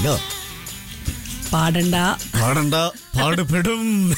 പാടില്ലല്ലോ പാടണ്ട പാടണ്ട പാടുപെടും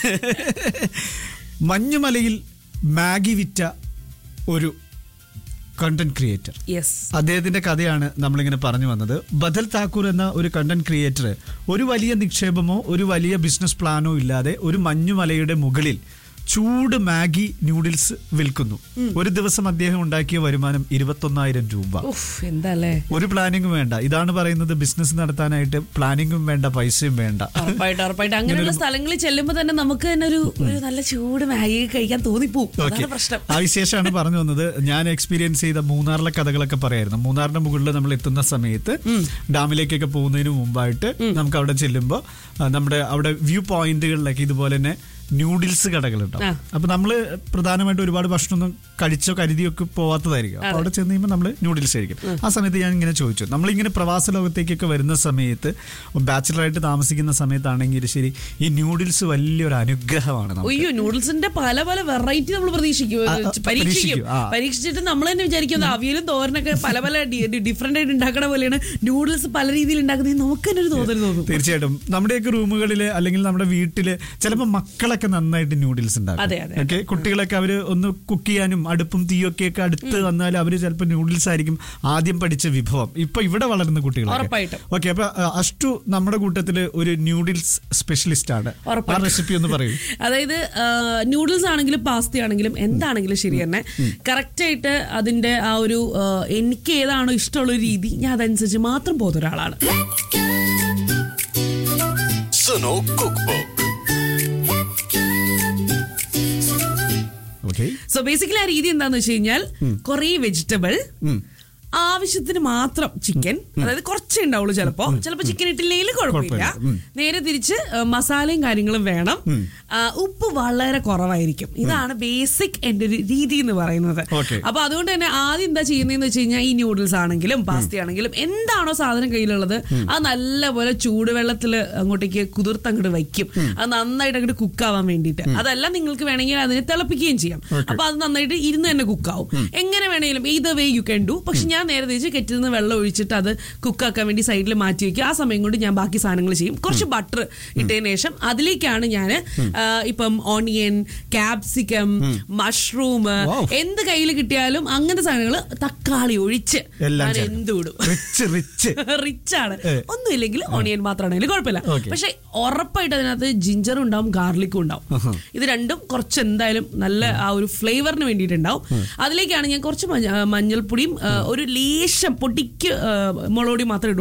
മഞ്ഞുമലയിൽ മാഗി വിറ്റ ഒരു കണ്ടന്റ് ക്രിയേറ്റർ യെസ് അദ്ദേഹത്തിന്റെ കഥയാണ് നമ്മളിങ്ങനെ പറഞ്ഞു വന്നത് ബദൽ താക്കൂർ എന്ന ഒരു കണ്ടന്റ് ക്രിയേറ്റർ ഒരു വലിയ നിക്ഷേപമോ ഒരു വലിയ ബിസിനസ് പ്ലാനോ ഇല്ലാതെ ഒരു മഞ്ഞുമലയുടെ മുകളിൽ ചൂട് മാഗി ന്യൂഡിൽസ് വിൽക്കുന്നു ഒരു ദിവസം അദ്ദേഹം ഉണ്ടാക്കിയ വരുമാനം ഇരുപത്തൊന്നായിരം രൂപ ഉഫ് എന്താല്ലേ ഒരു പ്ലാനിങ്ങും വേണ്ട ഇതാണ് പറയുന്നത് ബിസിനസ് നടത്താനായിട്ട് പ്ലാനിങ്ങും വേണ്ട പൈസയും വേണ്ട ഉറപ്പായിട്ട് ഉറപ്പായിട്ട് അങ്ങനെയുള്ള സ്ഥലങ്ങളിൽ ചെല്ലുമ്പോൾ തന്നെ നമുക്ക് തന്നെ ഒരു ഒരു നല്ല ചൂട് മാഗി കഴിക്കാൻ തോന്നിപ്പോവും ഓക്കെ അതാണ് പ്രശ്നം ആ വിശേഷമാണ് പറഞ്ഞു വന്നത് ഞാൻ എക്സ്പീരിയൻസ് ചെയ്ത മൂന്നാറിലെ കഥകളൊക്കെ പറയായിരുന്നു മൂന്നാറിന്റെ മുകളിൽ നമ്മൾ എത്തുന്ന സമയത്ത് ഡാമിലേക്കൊക്കെ പോകുന്നതിന് മുമ്പായിട്ട് നമുക്ക് അവിടെ ചെല്ലുമ്പോൾ നമ്മുടെ അവിടെ വ്യൂ പോയിന്റുകളിലൊക്കെ ഇതുപോലെ തന്നെ ന്യൂഡിൽസ് കടകളുണ്ടാവും ആ. അപ്പൊ നമ്മള് പ്രധാനമായിട്ട് ഒരുപാട് ഭക്ഷണമൊന്നും കഴിച്ചോ കരുതിയോ ഒക്കെ പോവാത്തതായിരിക്കും അപ്പൊ അവിടെ ചെന്ന് കഴിയുമ്പോൾ നമ്മൾ ന്യൂഡിൽസ് കഴിക്കും ആ സമയത്ത് ഞാൻ ഇങ്ങനെ ചോദിച്ചു നമ്മളിങ്ങനെ പ്രവാസ ലോകത്തേക്കൊക്കെ വരുന്ന സമയത്ത് ബാച്ചിലറായിട്ട് താമസിക്കുന്ന സമയത്താണെങ്കിൽ ശരി ഈ ന്യൂഡിൽസ് വലിയൊരു അനുഗ്രഹമാണ് നമുക്ക് അയ്യോ നൂഡിൽസിന്റെ പല പല വെറൈറ്റി നമ്മൾ പ്രതീക്ഷിക്കും ആ, ആ, പരീക്ഷിക്കും പരീക്ഷിക്കും, ആ. പരീക്ഷിച്ചിട്ട് നമ്മൾ തന്നെ വിചാരിക്കുന്നത് അവിയലും തോരനൊക്കെ പല പല ഡിഫറെന്റ് ആയിട്ട് ഉണ്ടാക്കണ പോലെയാണ് നൂഡിൽസ് പല രീതിയിൽ ഉണ്ടാക്കുന്നത് നമുക്ക് തന്നെ ഒരു തോന്നൽ തോന്നും തീർച്ചയായിട്ടും നമ്മുടെയൊക്കെ റൂമുകളില് അല്ലെങ്കിൽ നമ്മുടെ വീട്ടില് ചിലപ്പോൾ മക്കളൊക്കെ നന്നായിട്ട് ന്യൂഡിൽസ് അതെ, ഉണ്ടാക്കും അതെ. ഓക്കെ കുട്ടികളൊക്കെ അവര് ഒന്ന് കുക്ക് ചെയ്യാനും അടുപ്പും തീയൊക്കെ ഒക്കെ അടുത്ത് വന്നാൽ അവര് ചിലപ്പോൾ ന്യൂഡിൽസ് ആയിരിക്കും ആദ്യം പഠിച്ച വിഭവം ഇപ്പൊ ഇവിടെ വളരുന്ന കുട്ടികൾ ഉറപ്പായിട്ടും. ഓക്കെ അപ്പൊ ആ, അഷ്ടു നമ്മുടെ കൂട്ടത്തില് ഒരു ന്യൂഡിൽസ് സ്പെഷ്യലിസ്റ്റ് ആണ് ആ ഉറപ്പായിട്ടും. റെസിപ്പി ഒന്ന് പറയൂ അതായത് നൂഡിൽസ് ആണെങ്കിലും പാസ്ത ആണെങ്കിലും എന്താണെങ്കിലും ശരി തന്നെ കറക്റ്റ് ആയിട്ട് അതിന്റെ ആ ഒരു ആ, എനിക്ക് ഏതാണോ ഇഷ്ടമുള്ള ഒരു രീതി ഞാൻ അതനുസരിച്ച് മാത്രം പോകുന്ന ഒരാളാണ് സുനോ കുക്ക് ഓക്കെ സോ ബേസിക്കലി ആ രീതി എന്താന്ന് വെച്ച് കഴിഞ്ഞാൽ കുറേ വെജിറ്റബിൾ ആവശ്യത്തിന് മാത്രം ചിക്കൻ അതായത് കുറച്ചേ ഉണ്ടാവുള്ളൂ ചിലപ്പോ ചിലപ്പോ ചിക്കൻ ഇട്ടില്ലെങ്കിൽ കുഴപ്പമില്ല കുഴപ്പമില്ല. നേരെ തിരിച്ച് ആ, മസാലയും കാര്യങ്ങളും വേണം ആ, ഉപ്പ് വളരെ കുറവായിരിക്കും ഇതാണ് ബേസിക് എന്റെ ഒരു രീതി എന്ന് പറയുന്നത് Okay. അപ്പൊ അതുകൊണ്ട് തന്നെ ആദ്യം എന്താ ചെയ്യുന്നതെന്ന് വെച്ച് കഴിഞ്ഞാൽ ഈ ന്യൂഡിൽസ് ആണെങ്കിലും പാസ്ത ആണെങ്കിലും എന്താണോ സാധനം കയ്യിലുള്ളത് അത് നല്ലപോലെ ചൂടുവെള്ളത്തിൽ അങ്ങോട്ടേക്ക് കുതിർത്ത് അങ്ങോട്ട് വയ്ക്കും അത് നന്നായിട്ട് അങ്ങോട്ട് കുക്കാവാൻ വേണ്ടിയിട്ട് അതല്ല നിങ്ങൾക്ക് വേണമെങ്കിൽ അതിനെ തിളപ്പിക്കുകയും ചെയ്യാം അപ്പൊ അത് നന്നായിട്ട് ഇരുന്ന് തന്നെ കുക്കാവും എങ്ങനെ വേണമെങ്കിലും ഇത് വേ യു ക്യാൻ ഡു പക്ഷെ ഞാൻ നേരെ തിരിച്ച് കെറ്റിൽ നിന്ന് വെള്ളം ഒഴിച്ചിട്ട് അത് കുക്കാക്കാൻ വേണ്ടി സൈഡിൽ മാറ്റി വെക്കും ആ സമയം കൊണ്ട് ഞാൻ ബാക്കി സാധനങ്ങൾ ചെയ്യും കുറച്ച് ബട്ടർ ഇട്ടതിന് ശേഷം അതിലേക്കാണ് ഞാൻ ഇപ്പം ഓണിയൻ ക്യാപ്സിക്കം മഷ്റൂം Wow. എന്ത് കയ്യിൽ കിട്ടിയാലും അങ്ങനത്തെ സാധനങ്ങൾ തക്കാളി ഒഴിച്ച് എല്ലാം ഞാൻ ചേർക്കും. എന്തും ഇടും റിച്ച് റിച്ച് റിച്ച് ആണ് ഏ. ഒന്നുമില്ലെങ്കിൽ ഓണിയൻ മാത്രമാണെങ്കിലും കുഴപ്പമില്ല Okay. പക്ഷെ ഉറപ്പായിട്ട് അതിനകത്ത് ജിഞ്ചറും ഉണ്ടാവും ഗാർലിക്കും ഉണ്ടാവും ഇത് രണ്ടും കുറച്ച് എന്തായാലും നല്ല ആ ഒരു ഫ്ലേവറിന് വേണ്ടിയിട്ടുണ്ടാവും അതിലേക്കാണ് ഞാൻ കുറച്ച് മഞ്ഞ- ആ, മഞ്ഞൾപ്പൊടിയും ആ, ഒരു ലേശം പൊടിക്ക് മുളകൊടി മാത്രമേ ഇടുള്ളൂ